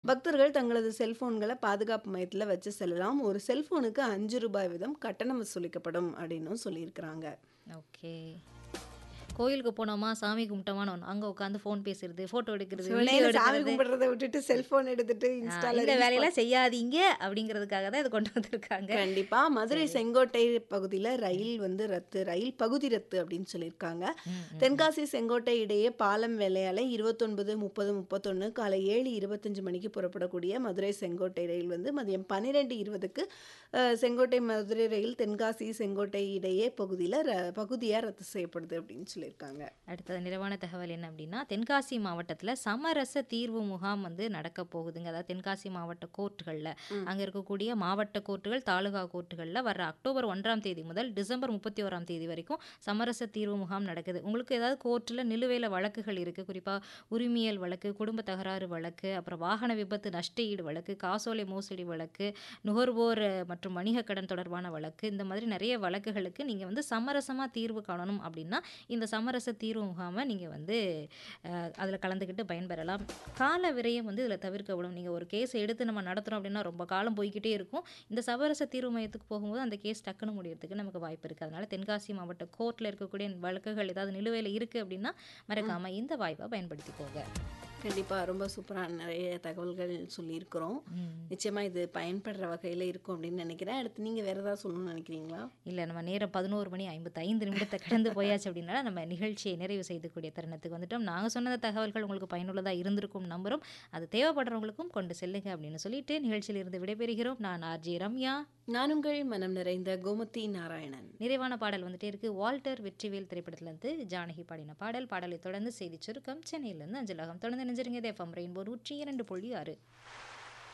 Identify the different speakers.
Speaker 1: பக்தர்கள் தங்களது செல்போன்களை பாதுகாப்பு மையத்துல வச்சு செல்லலாம். ஒரு செல்போனுக்கு ரூ. 5 வீதம் கட்டணம் வசூலிக்கப்படும் அப்படின்னும் சொல்லியிருக்கிறாங்க.
Speaker 2: ஓகே. கோயிலுக்கு போனோமா, சாமி கும்பிட்டோமான்னு ஒண்ணு. அங்க உட்காந்து ஃபோன் பேசுறது, ஃபோட்டோ எடுக்கிறது, வீடியோ
Speaker 1: சிவனேன்னு சாமி
Speaker 2: எடுக்கிறது.
Speaker 1: கும்பிடுறத விட்டுட்டு செல்போன் எடுத்துட்டு
Speaker 2: ஆ,
Speaker 1: இன்ஸ்டால
Speaker 2: இந்த
Speaker 1: ரீல்ஸ்
Speaker 2: வேலையெல்லாம் செய்யாதீங்க அப்படிங்கிறதுக்காக தான் இத கொண்டு வந்திருக்காங்க.
Speaker 1: கண்டிப்பா. மதுரை
Speaker 2: சரி.
Speaker 1: செங்கோட்டை பகுதியில ரயில் வந்து ரத்து. ரயில் பகுதி ரத்து அப்படின்னு சொல்லியிருக்காங்க.
Speaker 2: ம், ம், ம்.
Speaker 1: தென்காசி செங்கோட்டை இடையே பாலம் வேலையால 29, 30, 31 காலை 7:25 மணிக்கு புறப்படக்கூடிய மதுரை செங்கோட்டை ரயில் வந்து மதியம் 12:20க்கு அ, செங்கோட்டை மதுரை ரயில் தென்காசி செங்கோட்டை இடையே பகுதியில ர பகுதியா ரத்து செய்யப்படுது அப்படின்னு சொல்லியிருக்காங்க.
Speaker 2: அடுத்தது நிறைவான தகவல் என்ன அப்படின்னா, தென்காசி மாவட்டத்துல சமரச தீர்வு முகாம் வந்து நடக்க போகுதுங்க. அதாவது தென்காசி மாவட்ட கோர்ட்டுகள்ல.
Speaker 1: ம்.
Speaker 2: அங்க இருக்கக்கூடிய மாவட்ட கோர்ட்டுகள், தாலுகா கோர்ட்டுகள்ல வர்ற அக்டோபர் 1ஆம் தேதி முதல் டிசம்பர் 31ஆம் தேதி வரைக்கும் சமரச தீர்வு முகாம் நடக்குது. உங்களுக்கு ஏதாவது கோர்ட்டுல நிலுவையில வழக்குகள் இருக்கு. குறிப்பா உரிமையியல் வழக்கு, குடும்ப தகராறு வழக்கு, அப்புறம் வாகன விபத்து நஷ்ட ஈடு வழக்கு, காசோலை மோசடி வழக்கு, நுகர்வோர் மற்றும் வணிக கடன் தொடர்பான வழக்கு, இந்த மாதிரி நிறைய வழக்குகளுக்கு நீங்க வந்து சமரசமா தீர்வு காணணும் அப்படின்னா, இந்த சமரச தீர்வு முகாம நீங்க வந்து அ, அதுல கலந்துக்கிட்டு பயன்பெறலாம். கால விரயம் வந்து இதுல தவிர்க்கப்படும். நீங்க ஒரு கேஸ் எடுத்து நம்ம நடத்துறோம் அப்படின்னா ரொம்ப காலம் போய்க்கிட்டே இருக்கும். இந்த சமரச தீர்வு மையத்துக்கு போகும்போது அந்த கேஸ் டக்குன்னு முடியறதுக்கு நமக்கு வாய்ப்பு இருக்கு. அதனால தென்காசி மாவட்ட கோர்ட்ல இருக்கக்கூடிய வழக்குகள் ஏதாவது நிலுவையில இருக்கு அப்படின்னா,
Speaker 1: ம்.
Speaker 2: மறக்காம இந்த வாய்ப்பை பயன்படுத்திக்கோங்க.
Speaker 1: கண்டிப்பா. ரொம்ப சூப்பரான நிறைய தகவல்கள் சொல்லியிருக்கிறோம்.
Speaker 2: ம்.
Speaker 1: நிச்சயமா இது பயன்படுற வகையில இருக்கும் அப்படின்னு நினைக்கிறேன். அடுத்து நீங்க வேற ஏதாவது சொல்லணும்னு நினைக்கிறீங்களா?
Speaker 2: இல்ல நம்ம நேரம் 11 மணி 55 நிமிடத்த கடந்து போயாச்சு அப்படின்னால, நம்ம நிகழ்ச்சியை நிறைவு செய்யக்கூடிய தருணத்துக்கு வந்துட்டோம். நாங்க சொன்ன தகவல்கள் உங்களுக்கு பயனுள்ளதா இருந்திருக்கும் நம்புறோம். அது தேவைப்படுறவங்களுக்கும் கொண்டு செல்லுங்க அப்படின்னு சொல்லிட்டு நிகழ்ச்சியிலிருந்து விடைபெறுகிறோம். நான் ஆர்ஜே ரம்யா.
Speaker 1: நான் உங்கள் மனம் நிறைந்த கோமதி நாராயணன்.
Speaker 2: நிறைவான பாடல் வந்துட்டே இருக்கு. வால்டர் வெற்றிவேல் திரைப்படத்திலிருந்து ஜானகி பாடின பாடல். பாடலை தொடர்ந்து செய்திச் சுருக்கம் சென்னையிலிருந்து அஞ்சலகம். தொடர்ந்து இணைஞ்சிருங்க. இது எஃப்எம் ரெயின்போ 102.6